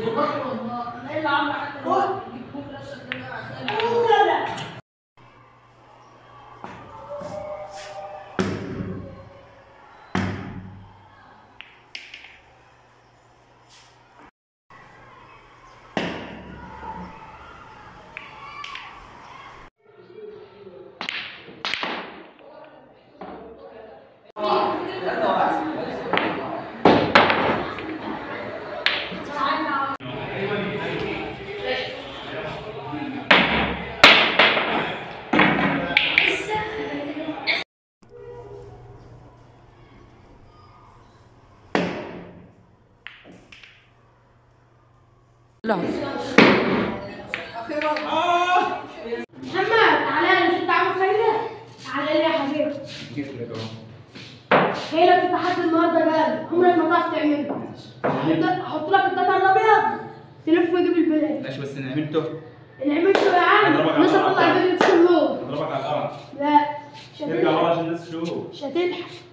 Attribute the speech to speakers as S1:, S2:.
S1: والله والله انا ايه اللي عامله حتى دلوقتي جيب بكره نفسك كده عشان
S2: لا
S3: محمد تعالى لي مش انت عامل خيرة تعالى لي يا حبيبي هي لك التحدي النهارده بقى عمرك ما تعرف تعمله هحط- هحط لك الدكر الابيض تلف ويجيب البلاد
S4: ماشي بس انا عملته
S3: اللي عملته يا عم
S4: هضربك على
S3: الناس
S4: الأرض.
S3: هتطلع فيديو تسلوه
S4: اضربك على الارض
S3: لا مش
S4: ارجع ورا
S3: هتلحق
S4: عشان الناس تشوف
S3: مش هتلحق